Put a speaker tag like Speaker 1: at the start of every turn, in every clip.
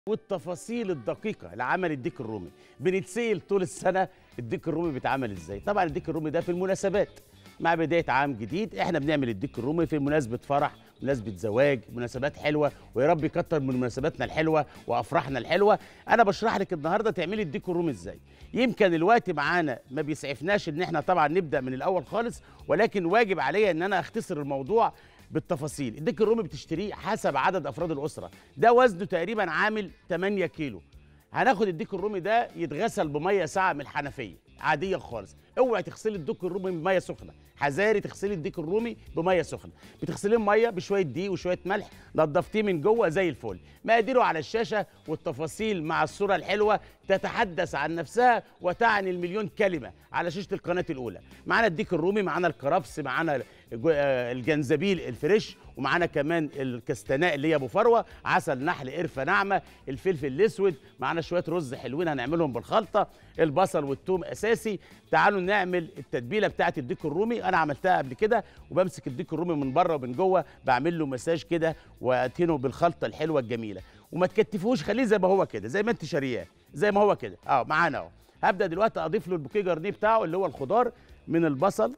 Speaker 1: والتفاصيل الدقيقه لعمل الديك الرومي بنتسال طول السنه الديك الرومي بيتعمل ازاي طبعا الديك الرومي ده في المناسبات مع بدايه عام جديد احنا بنعمل الديك الرومي في مناسبه فرح مناسبه زواج مناسبات حلوه ويا رب يكتر من مناسباتنا الحلوه وافراحنا الحلوه انا بشرح لك النهارده تعملي الديك الرومي ازاي يمكن الوقت معانا ما بيسعفناش ان احنا طبعا نبدا من الاول خالص ولكن واجب عليا ان انا اختصر الموضوع بالتفاصيل الديك الرومي بتشتريه حسب عدد افراد الاسره ده وزنه تقريبا عامل 8 كيلو هناخد الديك الرومي ده يتغسل بميه ساقعه من الحنفيه عاديه خالص اوعي تغسلي الديك الرومي بميه سخنه حذاري تغسلي الديك الرومي بميه سخنه بتغسليه بميه بشويه دقيق وشويه ملح نضفتيه من جوه زي الفل مقاديره على الشاشه والتفاصيل مع الصوره الحلوه تتحدث عن نفسها وتعني المليون كلمه على شاشه القناه الاولى معانا الديك الرومي معانا الكرفس معانا جو- آه، الجنزبيل الفريش ومعانا كمان الكستناء اللي هي ابو فروه عسل نحل قرفه ناعمه الفلفل الاسود معانا شويه رز حلوين هنعملهم بالخلطه البصل والثوم اساسي تعالوا نعمل التتبيله بتاعه الديك الرومي انا عملتها قبل كده وبمسك الديك الرومي من بره ومن جوه بعمل له مساج كده وادهنه بالخلطه الحلوه الجميله وما تكتفوش خليه زي ما هو كده زي ما انت شارياه زي ما هو كده اه معانا اهو هبدا دلوقتي اضيف له البوكيه جرنيه بتاعه اللي هو الخضار من البصل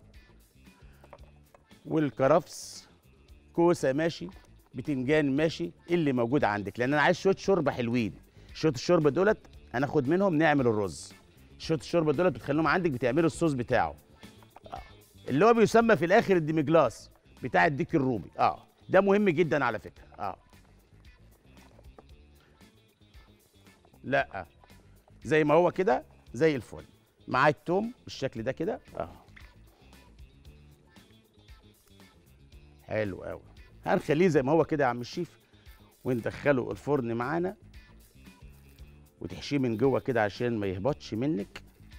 Speaker 1: والكرفس كوسه ماشي بتنجان ماشي اللي موجود عندك لان انا عايز شويه شوربه حلوين شويه الشوربه دولت هناخد منهم نعمل الرز شويه الشوربه دولت بتخليهم عندك بتعملوا الصوص بتاعه آه. اللي هو بيسمى في الاخر الديمجلاس بتاع الديك الرومي اه ده مهم جدا على فكره اه لا زي ما هو كده زي الفل معاه التوم بالشكل ده كده اه حلو قوي هنخليه زي ما هو كده يا عم الشيف وندخله الفرن معانا وتحشيه من جوه كده عشان ما يهبطش منك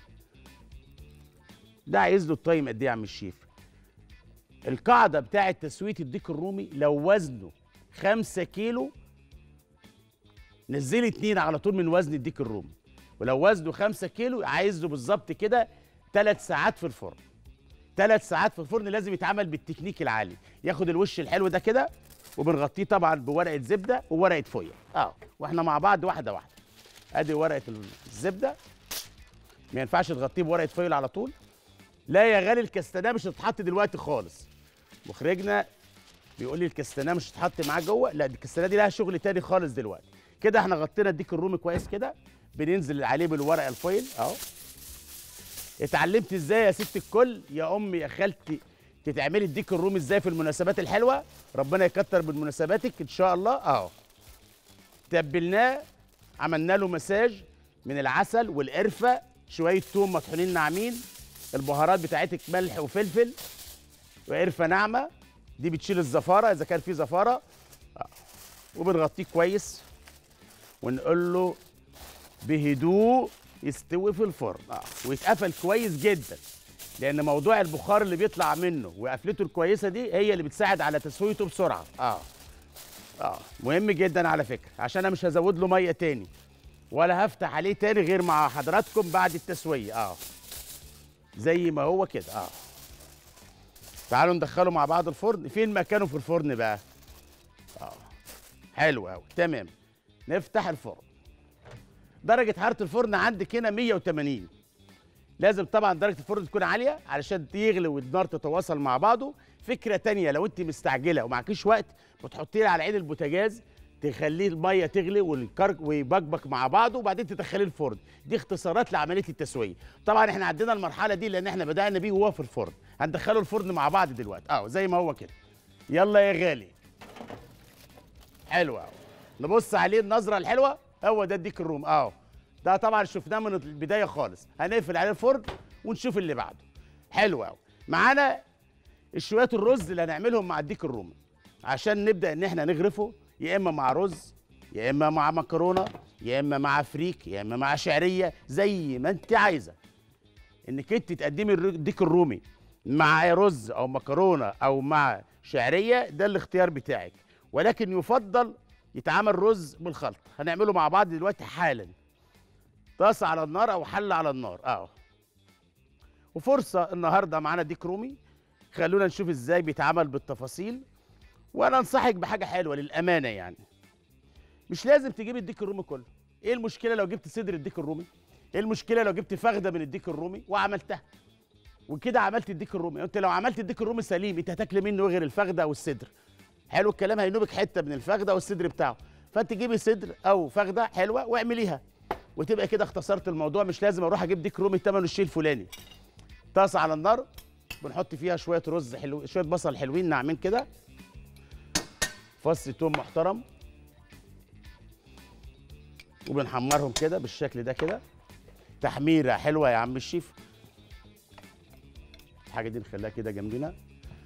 Speaker 1: ده عايز له التايم قد ايه يا عم الشيف القاعده بتاعه تسويه الديك الرومي لو وزنه 5 كيلو نزلي اتنين على طول من وزن الديك الرومي ولو وزنه 5 كيلو عايز له بالظبط كده 3 ساعات في الفرن ثلاث ساعات في الفرن لازم يتعمل بالتكنيك العالي ياخد الوش الحلو ده كده وبنغطيه طبعا بورقه زبده وورقه فويل اه واحنا مع بعض واحده واحده ادي ورقه الزبده ما ينفعش تغطيه بورقه فويل على طول لا يا غالي الكستاناه مش هتتحط دلوقتي خالص مخرجنا بيقول لي الكستاناه مش هتتحط معاه جوه لا دي الكستاناه دي لها شغل تاني خالص دلوقتي كده احنا غطينا الديك الرومي كويس كده بننزل عليه بالورقه الفويل اهو اتعلمت ازاي يا ست الكل يا امي يا خالتي تتعملي الديك الرومي ازاي في المناسبات الحلوه ربنا يكتر من مناسباتك ان شاء الله اهو تبلناه عملنا له مساج من العسل والقرفه شويه توم مطحونين ناعمين البهارات بتاعتك ملح وفلفل وقرفه ناعمه دي بتشيل الزفاره اذا كان في زفاره آه. وبنغطيه كويس ونقول له بهدوء يستوي في الفرن اه ويتقفل كويس جدا لان موضوع البخار اللي بيطلع منه وقفلته الكويسه دي هي اللي بتساعد على تسويته بسرعه اه اه مهم جدا على فكره عشان انا مش هزود له ميه تاني ولا هفتح عليه تاني غير مع حضراتكم بعد التسويه اه زي ما هو كده اه تعالوا ندخله مع بعض الفرن فين مكانه في الفرن بقى اه حلو قوي تمام نفتح الفرن درجة حرارة الفرن عندك هنا 180 لازم طبعا درجة الفرن تكون عالية علشان يغلي والنار تتواصل مع بعضه فكرة تانية لو انت مستعجلة ومعكيش وقت بتحطيه على عين البوتاجاز تخليه المية تغلي والكرك ويبكبك مع بعضه وبعدين تدخليه الفرن دي اختصارات لعملية التسوية طبعا احنا عدينا المرحلة دي لان احنا بدأنا بيه وهو في الفرن هندخله الفرن مع بعض دلوقتي اه زي ما هو كده يلا يا غالي حلو قوي نبص عليه النظرة الحلوة هو ده الديك الروم اهو ده طبعا شفناه من البدايه خالص هنقفل عليه الفرن ونشوف اللي بعده حلو قوي معانا شويه الرز اللي هنعملهم مع الديك الرومي عشان نبدا ان احنا نغرفه يا اما مع رز يا اما مع مكرونه يا اما مع فريك يا اما مع شعريه زي ما انت عايزه انك انت تقدمي الر- الديك الرومي مع رز او مكرونه او مع شعريه ده الاختيار بتاعك ولكن يفضل يتعمل رز بالخلط هنعمله مع بعض دلوقتي حالا طاسه على النار او حله على النار اهو وفرصه النهارده معانا ديك رومي خلونا نشوف ازاي بيتعمل بالتفاصيل وانا انصحك بحاجه حلوه للامانه يعني مش لازم تجيب الديك الرومي كله ايه المشكله لو جبت صدر الديك الرومي ايه المشكله لو جبت فخده من الديك الرومي وعملتها وكده عملت الديك الرومي انت لو عملت الديك الرومي سليم انت هتاكل منه غير الفخده او الصدر حلو الكلام هينوبك حته من الفخده او الصدر بتاعه فانت جيبي صدر او فخده حلوه واعمليها وتبقى كده اختصرت الموضوع مش لازم اروح اجيب ديك رومي ثمنه الشيء الفلاني طاسه على النار بنحط فيها شويه رز حلو شويه بصل حلوين ناعمين كده فص توم محترم وبنحمرهم كده بالشكل ده كده تحميره حلوه يا عم الشيف الحاجه دي نخليها كده جنبنا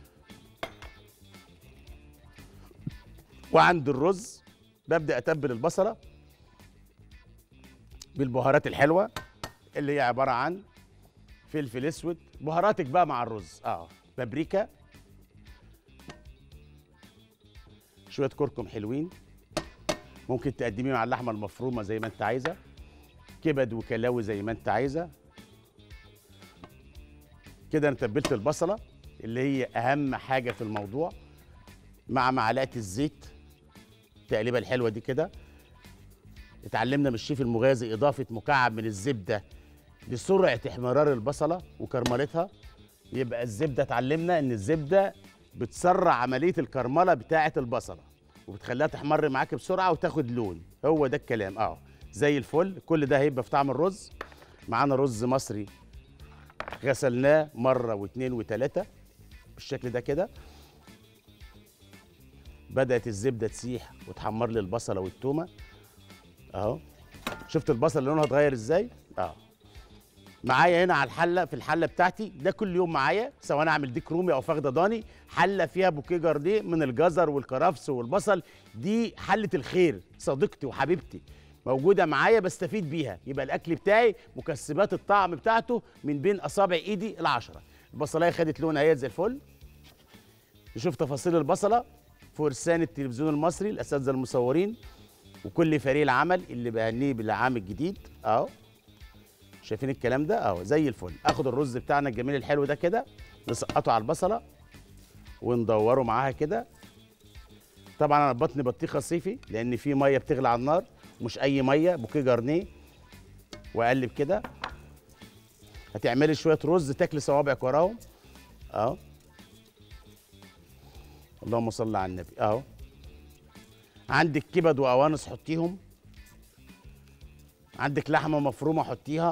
Speaker 1: وعند الرز ببدا اتبل البصله بالبهارات الحلوه اللي هي عباره عن فلفل اسود بهاراتك بقى مع الرز اه بابريكا شويه كركم حلوين ممكن تقدميه مع اللحمه المفرومه زي ما انت عايزه كبد وكلاوي زي ما انت عايزه كده انا تبلت البصله اللي هي اهم حاجه في الموضوع مع معلقه الزيت التقليبه الحلوه دي كده اتعلمنا من الشيف المغازي اضافه مكعب من الزبده لسرعه احمرار البصله وكرملتها يبقى الزبده اتعلمنا ان الزبده بتسرع عمليه الكرمله بتاعه البصله وبتخليها تحمر معاك بسرعه وتاخد لون هو ده الكلام اه زي الفل كل ده هيبقى في طعم الرز معانا رز مصري غسلناه مره واثنين وثلاثه بالشكل ده كده بدات الزبده تسيح وتحمر لي البصله والتومه اهو شفت البصل لونها اتغير ازاي اه معايا هنا على الحله في الحله بتاعتي ده كل يوم معايا سواء انا اعمل ديك رومي او فخده ضاني حله فيها بوكيه جارديه من الجزر والكرفس والبصل دي حله الخير صديقتي وحبيبتي موجوده معايا بستفيد بيها يبقى الاكل بتاعي مكسبات الطعم بتاعته من بين اصابع ايدي العشره البصلايه خدت لونها اهي زي الفل نشوف تفاصيل البصله فرسان التلفزيون المصري الاساتذه المصورين وكل فريق العمل اللي بهنيه بالعام الجديد اهو شايفين الكلام ده اهو زي الفل اخد الرز بتاعنا الجميل الحلو ده كده نسقطه على البصله وندوره معاها كده طبعا انا بطني بطيخه صيفي لان في ميه بتغلي على النار مش اي ميه بوكيه جرنيه واقلب كده هتعملي شويه رز تاكلي صوابعك وراهم اهو اللهم صل على النبي اهو عندك كبد وقوانص حطيهم عندك لحمه مفرومه حطيها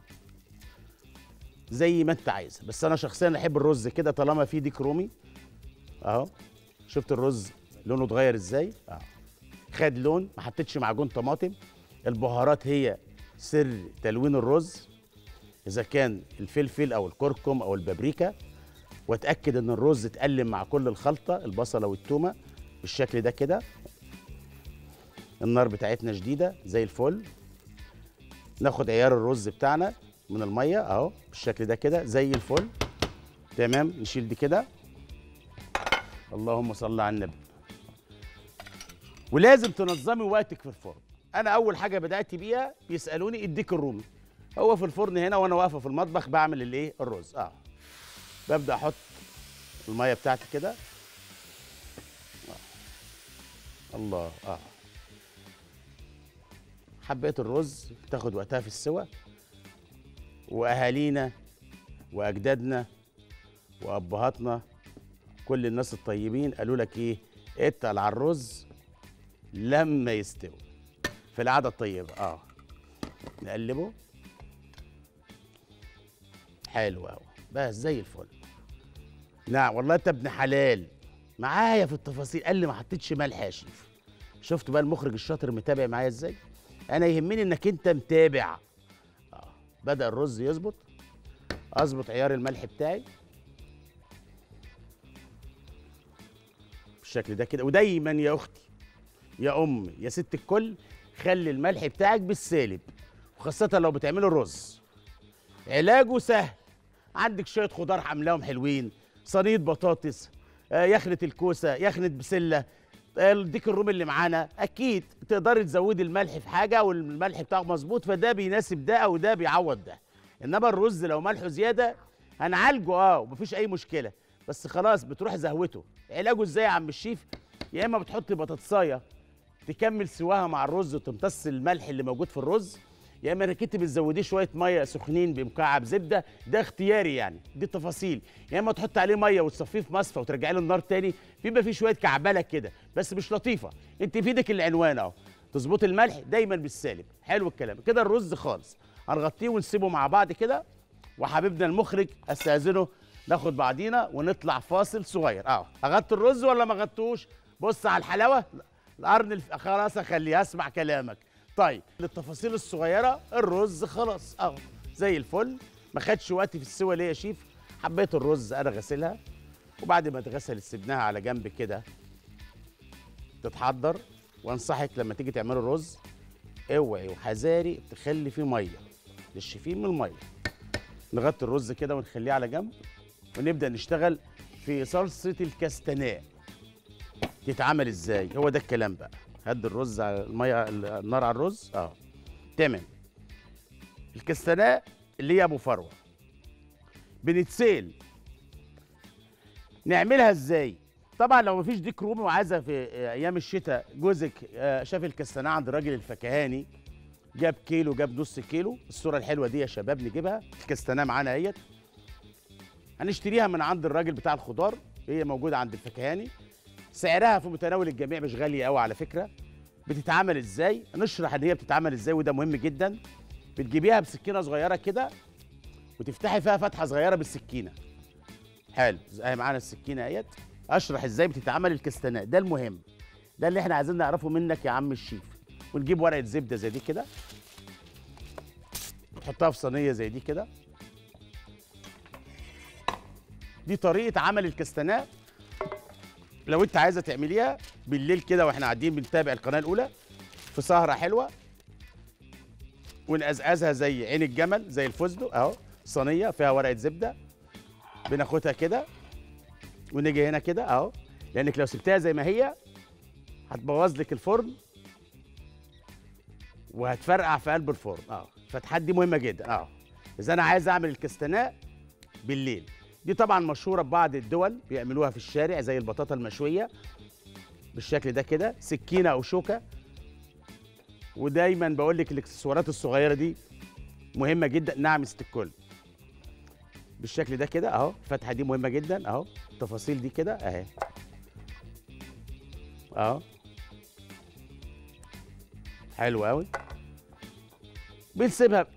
Speaker 1: زي ما انت عايزه بس انا شخصيا احب الرز كده طالما فيه ديك رومي اهو شفت الرز لونه اتغير ازاي اهو خد لون ما حطيتش معجون طماطم البهارات هي سر تلوين الرز اذا كان الفلفل او الكركم او البابريكا واتاكد ان الرز اتقلم مع كل الخلطه البصله والتومه بالشكل ده كده النار بتاعتنا شديده زي الفل ناخد عيار الرز بتاعنا من الميه اهو بالشكل ده كده زي الفل تمام نشيل دي كده اللهم صل على النبي ولازم تنظمي وقتك في الفرن انا اول حاجه بدات بيها بيسالوني الديك الرومي هو في الفرن هنا وانا واقفه في المطبخ بعمل الايه الرز اه ببدا احط الميه بتاعتي كده آه. الله اه حبيت الرز تاخد وقتها في السوى واهالينا واجدادنا وابهاتنا كل الناس الطيبين قالوا لك ايه اتقل على الرز لما يستوي في العاده الطيبه اه نقلبه حلو قوي بس زي الفل نعم والله انت ابن حلال معايا في التفاصيل قال لي ما حطيتش ملح يا شيف شفت بقى المخرج الشاطر متابع معايا ازاي انا يهمني انك انت متابع آه. بدا الرز يظبط اظبط عيار الملح بتاعي بالشكل ده كده ودايما يا اختي يا امي يا ست الكل خلي الملح بتاعك بالسالب وخاصه لو بتعملي الرز علاجه سهل عندك شويه خضار عاملاهم حلوين صينيه بطاطس آه، يخنه الكوسه يخنه بسله آه، الديك الرومي اللي معانا اكيد تقدري تزودي الملح في حاجه والملح بتاعه مظبوط فده بيناسب ده او ده بيعوض ده انما الرز لو ملحه زياده هنعالجه اه ومفيش اي مشكله بس خلاص بتروح زهوته علاجه ازاي يا عم الشيف يا اما بتحطي بطاطسايه تكمل سواها مع الرز وتمتص الملح اللي موجود في الرز يا اما انك انت بتزوديه شويه ميه سخنين بمكعب زبده ده اختياري يعني دي تفاصيل يا اما تحط عليه ميه وتصفيه في مصفى وترجعي له النار تاني بيبقى فيه شويه كعبله كده بس مش لطيفه انت في ايدك العنوان اهو تظبط الملح دايما بالسالب حلو الكلام كده الرز خالص هنغطيه ونسيبه مع بعض كده وحبيبنا المخرج استاذنه ناخد بعضينا ونطلع فاصل صغير اهو اغطي الرز ولا ما غطوش بص على الحلاوه القرن الف... خلاص اخليه اسمع كلامك طيب للتفاصيل الصغيره الرز خلاص اهو زي الفل ما خدش وقت في السوى ليه يا شيف حبيت الرز انا غسلها وبعد ما اتغسلت سيبناها على جنب كده تتحضر وانصحك لما تيجي تعملي الرز اوعي وحذاري تخلي فيه ميه تشفيه من الميه نغطي الرز كده ونخليه على جنب ونبدا نشتغل في صلصه الكستناء تتعمل ازاي هو ده الكلام بقى هد الرز على الميه النار على الرز اه تمام الكستناء اللي هي ابو فروه بنتسال نعملها ازاي طبعا لو مفيش ديك رومي وعايزه في ايام الشتاء جوزك آه، شاف الكستناء عند الراجل الفكهاني جاب كيلو جاب نص كيلو الصوره الحلوه دي يا شباب نجيبها الكستناء معانا اهيت هنشتريها من عند الراجل بتاع الخضار هي موجوده عند الفكهاني سعرها في متناول الجميع مش غاليه قوي على فكره بتتعمل ازاي نشرح ان هي بتتعمل ازاي وده مهم جدا بتجيبيها بسكينه صغيره كده وتفتحي فيها فتحه صغيره بالسكينه حلو اهي معانا السكينه اهيت اشرح ازاي بتتعمل الكستناء ده المهم ده اللي احنا عايزين نعرفه منك يا عم الشيف ونجيب ورقه زبده زي دي كده نحطها في صينيه زي دي كده دي طريقه عمل الكستناء لو انت عايزه تعمليها بالليل كده واحنا قاعدين بنتابع القناه الاولى في سهره حلوه ونقزقزها زي عين الجمل زي الفستق اهو صينيه فيها ورقه زبده بناخدها كده ونيجي هنا كده اهو لانك لو سبتها زي ما هي هتبوظ لك الفرن وهتفرقع في قلب الفرن اه فالفتحات دي مهمه جدا اه اذا انا عايز اعمل الكستناء بالليل دي طبعا مشهوره ببعض الدول بيعملوها في الشارع زي البطاطا المشويه بالشكل ده كده سكينه او شوكه ودايما بقول لك الاكسسوارات الصغيره دي مهمه جدا نعمه الكل بالشكل ده كده اهو الفتحه دي مهمه جدا اهو التفاصيل دي كده اهي اهو حلو قوي بنسيبها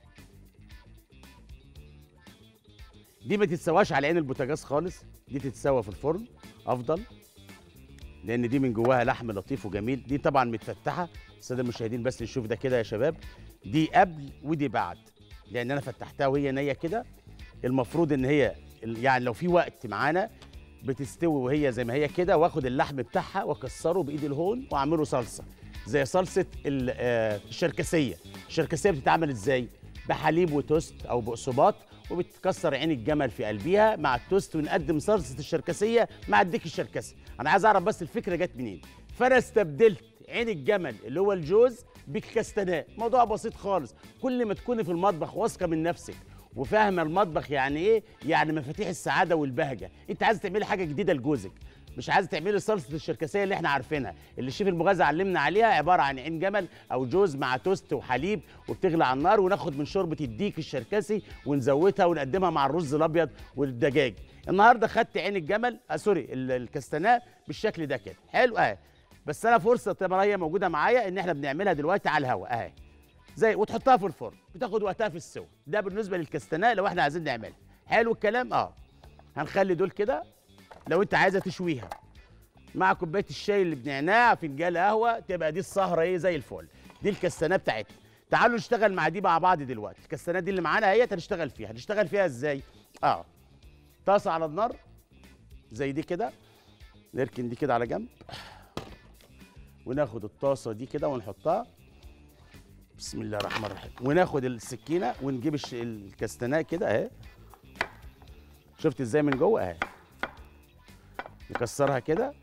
Speaker 1: دي ما تتسواش على عين البوتاجاز خالص دي تتسوى في الفرن افضل لان دي من جواها لحم لطيف وجميل دي طبعا متفتحه الساده المشاهدين بس نشوف ده كده يا شباب دي قبل ودي بعد لان انا فتحتها وهي نيه كده المفروض ان هي يعني لو في وقت معانا بتستوي وهي زي ما هي كده واخد اللحم بتاعها واكسره بايد الهون واعمله صلصه زي صلصه ال- آه، الشركسيه الشركسيه بتتعمل ازاي بحليب وتوست او بقسماط وبتكسر عين الجمل في قلبيها مع التوست ونقدم صلصه الشركسيه مع الديك الشركسي انا عايز اعرف بس الفكره جت منين فانا استبدلت عين الجمل اللي هو الجوز بالكستناء موضوع بسيط خالص كل ما تكوني في المطبخ واثقه من نفسك وفاهمه المطبخ يعني ايه يعني مفاتيح السعاده والبهجه انت عايزه تعملي حاجه جديده لجوزك مش عايزه تعملي صلصه الشركسيه اللي احنا عارفينها اللي الشيف المغازي علمنا عليها عباره عن عين جمل او جوز مع توست وحليب وبتغلى على النار وناخد من شوربه الديك الشركسي ونزودها ونقدمها مع الرز الابيض والدجاج النهارده خدت عين الجمل آه سوري ال- الكستناء بالشكل ده كده حلو اهي بس انا فرصه طبعا هي موجوده معايا ان احنا بنعملها دلوقتي على الهواء اهي زي وتحطها في الفرن بتاخد وقتها في السوا ده بالنسبه للكستناء لو احنا عايزين نعملها حلو الكلام اه هنخلي دول كده لو انت عايزه تشويها مع كوبايه الشاي اللي بنعناع فنجان قهوه تبقى دي السهره ايه زي الفل دي الكستناء بتاعتنا تعالوا نشتغل مع دي مع بعض دلوقتي الكستناء دي اللي معانا اهي هنشتغل فيها هنشتغل فيها ازاي اه طاسه على النار زي دي كده نركن دي كده على جنب وناخد الطاسه دي كده ونحطها بسم الله الرحمن الرحيم وناخد السكينه ونجيب الش- الكستناء كده اهي شفت ازاي من جوه اهي نكسرها كده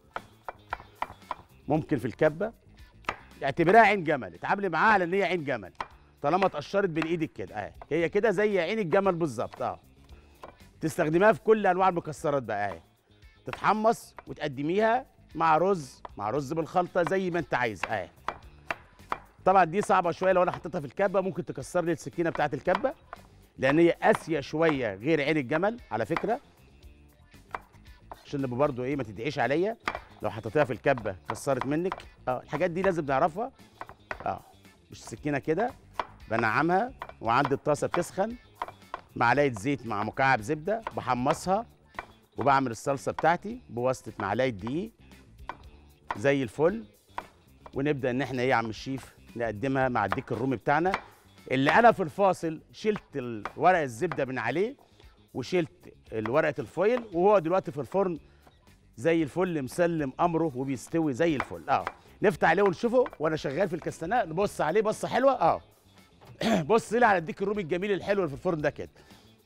Speaker 1: ممكن في الكبه اعتبرها عين جمل اتعاملي معاها على ان هي عين جمل طالما اتقشرت بين ايدك كده اهي هي كده زي عين الجمل بالظبط اه تستخدميها في كل انواع المكسرات بقى اهي تتحمص وتقدميها مع رز مع رز بالخلطه زي ما انت عايز اهي طبعا دي صعبه شويه لو انا حطيتها في الكبه ممكن تكسر لي السكينه بتاعه الكبه لان هي قاسيه شويه غير عين الجمل على فكره عشان نبقى برضو ايه ما تدعيش عليا لو حطيتها في الكبه كسرت منك اه الحاجات دي لازم نعرفها اه مش السكينه كده بنعمها وعندي الطاسه بتسخن معلقه زيت مع مكعب زبده بحمصها وبعمل الصلصه بتاعتي بواسطه معلقه دقيق زي الفل ونبدا ان احنا ايه يا عم الشيف نقدمها مع الديك الرومي بتاعنا اللي انا في الفاصل شلت ال- ورق الزبده من عليه وشلت ورقه الفويل وهو دلوقتي في الفرن زي الفل مسلم امره وبيستوي زي الفل اه نفتح عليه ونشوفه وانا شغال في الكستناء نبص عليه بصه حلوه اه بص لي على الديك الرومي الجميل الحلو اللي في الفرن ده كده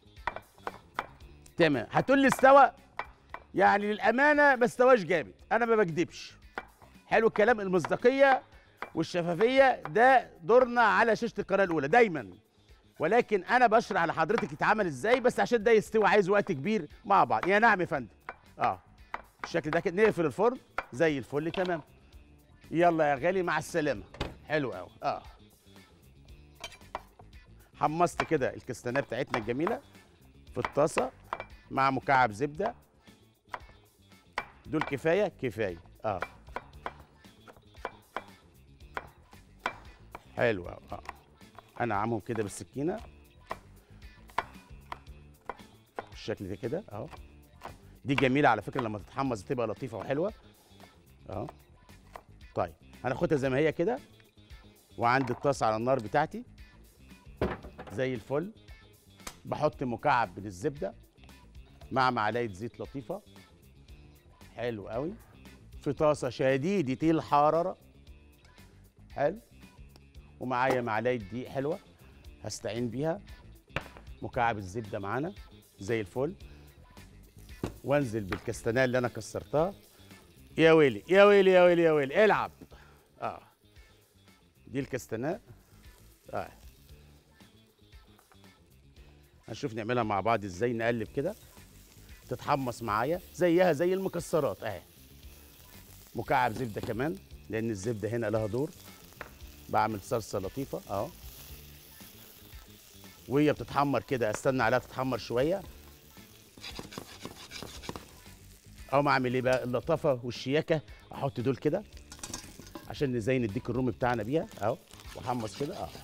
Speaker 1: تمام هتقول لي استوى يعني للامانه ما استواش جامد انا ما بكدبش حلو الكلام المصداقيه والشفافيه ده دورنا على شاشه القناه الاولى دايما ولكن انا بشرح لحضرتك يتعمل ازاي بس عشان ده يستوي عايز وقت كبير مع بعض يا نعم يا فندم اه الشكل ده كده نقفل الفرن زي الفل تمام يلا يا غالي مع السلامه حلو قوي اه حمصت كده الكستانيه بتاعتنا الجميله في الطاسه مع مكعب زبده دول كفايه كفايه اه حلو أوي، اه انا عامهم كده بالسكينه بالشكل ده كده اهو دي جميله على فكره لما تتحمص بتبقى لطيفه وحلوه اهو طيب هناخدها زي ما هي كده وعندي الطاسه على النار بتاعتي زي الفل بحط مكعب من الزبده مع معلقه زيت لطيفه حلو قوي في طاسه شديده الحراره حلو ومعايا معلقه دقيق حلوه هستعين بيها مكعب الزبده معانا زي الفل وانزل بالكستانيه اللي انا كسرتها يا ويلي يا ويلي يا ويلي يا ويلي العب اه دي الكستانيه اه هنشوف نعملها مع بعض ازاي نقلب كده تتحمص معايا زيها زي المكسرات اهي مكعب زبده كمان لان الزبده هنا لها دور بعمل صلصه لطيفه اهو وهي بتتحمر كده استنى عليها تتحمر شويه او اعمل ايه بقى اللطافه والشياكه احط دول كده عشان نزين الديك الرومي بتاعنا بيها اهو واحمص كده اه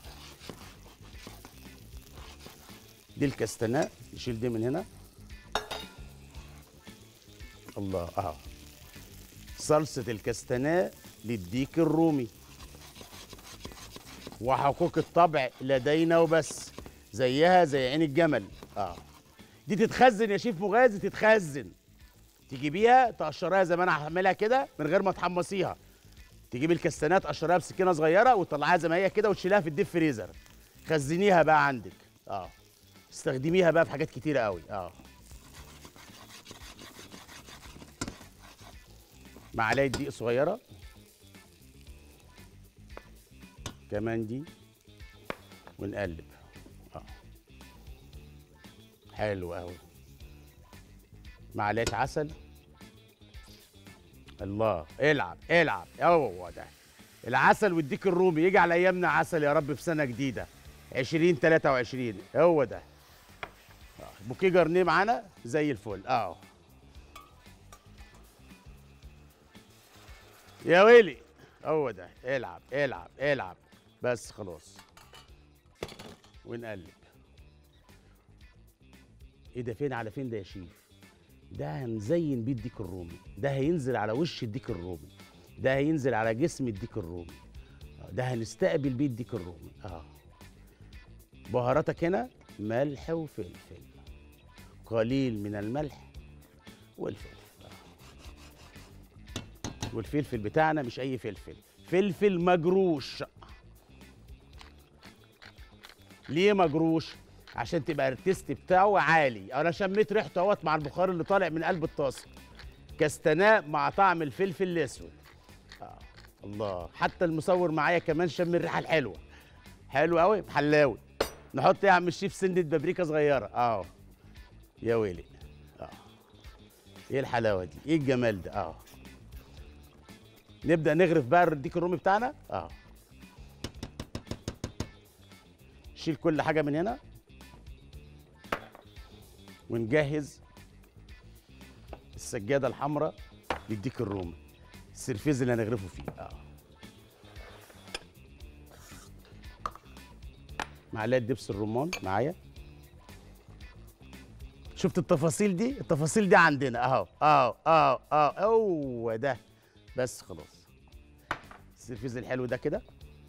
Speaker 1: دي الكستناء نشيل دي من هنا الله اهو صلصه الكستناء للديك الرومي وحقوق الطبع لدينا وبس زيها زي عين الجمل اه دي تتخزن يا شيف مغازي تتخزن تجيبيها تقشريها زي ما انا هعملها كده من غير ما تحمصيها تجيبي الكستانات تقشريها بسكينه صغيره وتطلعيها زي ما هي كده وتشيلها في الديب فريزر خزنيها بقى عندك اه استخدميها بقى في حاجات كتيره قوي اه معلقه دقيق صغيره كمان دي ونقلب اه حلو قوي معلقه عسل الله العب العب هو ده العسل والديك الرومي يجي على ايامنا عسل يا رب في سنه جديده 2023 هو ده آه، بوكيه جرنيه معانا زي الفل اه يا ويلي هو ده العب العب العب بس خلاص ونقلب ايه ده فين على فين ده يا شيف ده هنزين بيه الديك الرومي ده هينزل على وش الديك الرومي ده هينزل على جسم الديك الرومي آه، ده هنستقبل بيه الديك الرومي اه بهاراتك هنا ملح وفلفل قليل من الملح والفلفل آه. والفلفل بتاعنا مش اي فلفل فلفل مجروش ليه مجروش عشان تبقى التيست بتاعه عالي انا شميت ريحته اهوت مع البخار اللي طالع من قلب الطاسه كاستناء مع طعم الفلفل الاسود آه. الله حتى المصور معايا كمان شم الريحه الحلوه حلو قوي محلاوي نحط ايه يا عم الشيف سنه بابريكا صغيره اه يا ويلي اه ايه الحلاوه دي ايه الجمال ده اه نبدا نغرف بقى الديك الرومي بتاعنا اه نشيل كل حاجه من هنا ونجهز السجاده الحمراء للديك الرومي السرفيز اللي هنغرفه فيه اه معلقه دبس الرمان معايا شفت التفاصيل دي التفاصيل دي عندنا اهو اهو اهو اهو هو ده بس خلاص السرفيز الحلو ده كده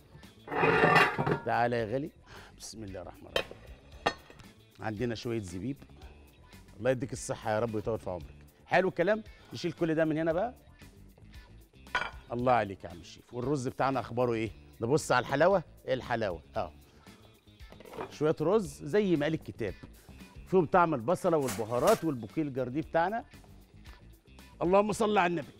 Speaker 1: تعالى يا غالي بسم الله الرحمن الرحيم عندنا شويه زبيب الله يديك الصحه يا رب ويطول في عمرك حلو الكلام نشيل كل ده من هنا بقى الله عليك يا عم الشيف والرز بتاعنا اخباره ايه نبص على الحلاوه ايه الحلاوه اه شويه رز زي ما قال الكتاب فيهم طعم البصله والبهارات والبوكيه الجارديه بتاعنا اللهم صل على النبي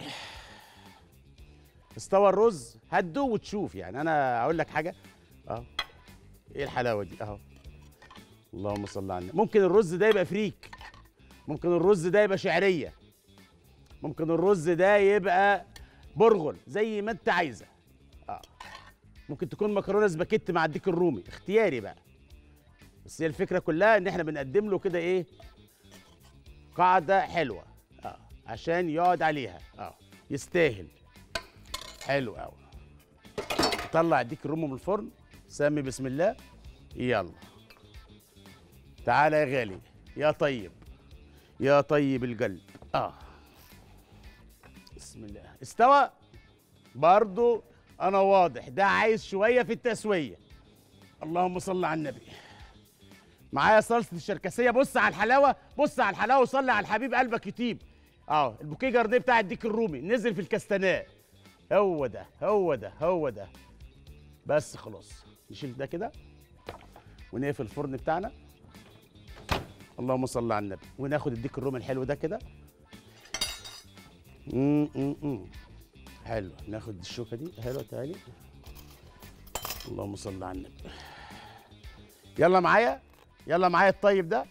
Speaker 1: استوى الرز هتدوق وتشوف يعني انا اقول لك حاجه اه ايه الحلاوه دي اهو اللهم صل على النبي ممكن الرز ده يبقى فريك ممكن الرز ده يبقى شعريه ممكن الرز ده يبقى برغل زي ما انت عايزه اه ممكن تكون مكرونه سباكيت مع الديك الرومي اختياري بقى بس هي الفكره كلها ان احنا بنقدم له كده ايه قاعده حلوه اه عشان يقعد عليها اه يستاهل حلو قوي طلع الديك الرومي من الفرن سمي بسم الله يلا تعالى يا غالي يا طيب يا طيب القلب اه بسم الله استوى برضو انا واضح ده عايز شويه في التسويه اللهم صل على النبي معايا صلصه الشركسيه بص على الحلاوه بص على الحلاوه وصلي على الحبيب قلبك يطيب اه البوكيه جارديه بتاع الديك الرومي نزل في الكستناء هو ده هو ده هو ده بس خلاص نشيل ده كده ونقفل الفرن بتاعنا اللهم صل على النبي وناخد الديك الرومي الحلو ده كده مم، مم، مم. حلو ناخد الشوكه دي حلوه تعالي اللهم صل على النبي يلا معايا يلا معايا الطيب ده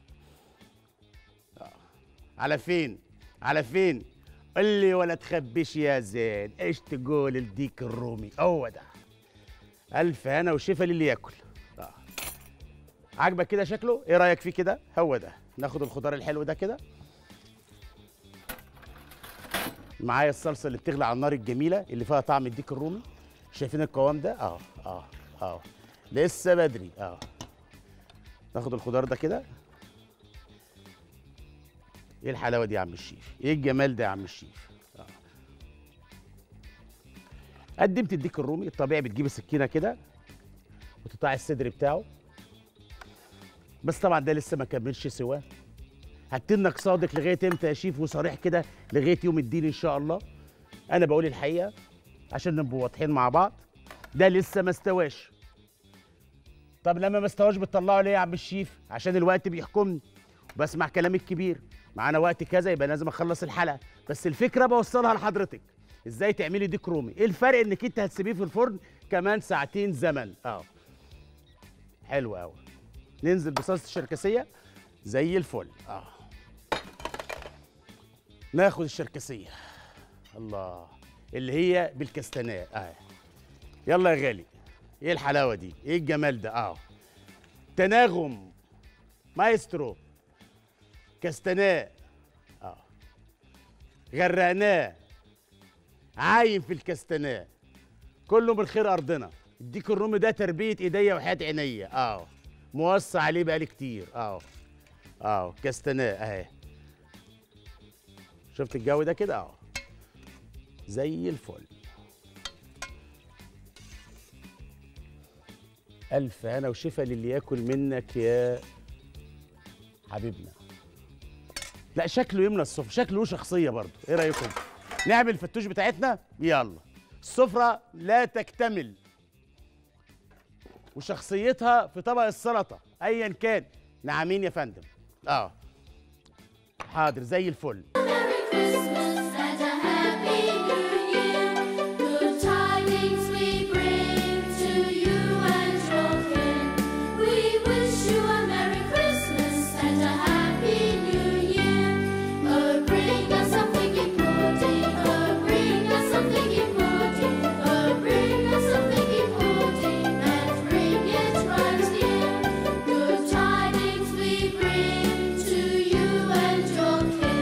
Speaker 1: آه. على فين على فين قل لي ولا تخبيش يا زين ايش تقول الديك الرومي هو ده الف هنا وشفا للي ياكل آه. عاجبك كده شكله ايه رايك فيه كده هو ده ناخد الخضار الحلو ده كده معايا الصلصه اللي بتغلي على النار الجميله اللي فيها طعم الديك الرومي شايفين القوام ده اه اه اه لسه بدري اه ناخد الخضار ده كده ايه الحلاوه دي يا عم الشيف ايه الجمال ده يا عم الشيف آه. قدمت الديك الرومي الطبيعي بتجيب السكينه كده وتقطع الصدر بتاعه بس طبعا ده لسه ما كملش سواه هتنك صادق لغايه امتى يا شيف وصريح كده لغايه يوم الدين ان شاء الله انا بقول الحقيقه عشان نبقى واضحين مع بعض ده لسه ما استواش طب لما ما استواش بتطلعه ليه يا عم الشيف عشان الوقت بيحكمني بسمع كلام الكبير معانا وقت كذا يبقى لازم اخلص الحلقه بس الفكره بوصلها لحضرتك ازاي تعملي ديك رومي ايه الفرق انك انت هتسيبيه في الفرن كمان ساعتين زمن اه حلو قوي ننزل بصلصه الشركسيه زي الفل اه ناخد الشركسيه الله اللي هي بالكستناء اه يلا يا غالي ايه الحلاوه دي ايه الجمال ده اه تناغم مايسترو كستناء اه غرقناه عايم في الكستناء كله بالخير ارضنا الديك الرومي ده تربيه ايديا وحياه عينيا اه موصى عليه بقالي كتير اه اه كستناء اهي شفت الجو ده كده اه زي الفل ألف هنا وشفا للي ياكل منك يا حبيبنا لا شكله يملى السفرة شكله له شخصية برضه ايه رأيكم نعمل الفتوش بتاعتنا يلا السفرة لا تكتمل وشخصيتها في طبق السلطة ايا كان نعمين يا فندم اه حاضر زي الفل
Speaker 2: Merry Christmas.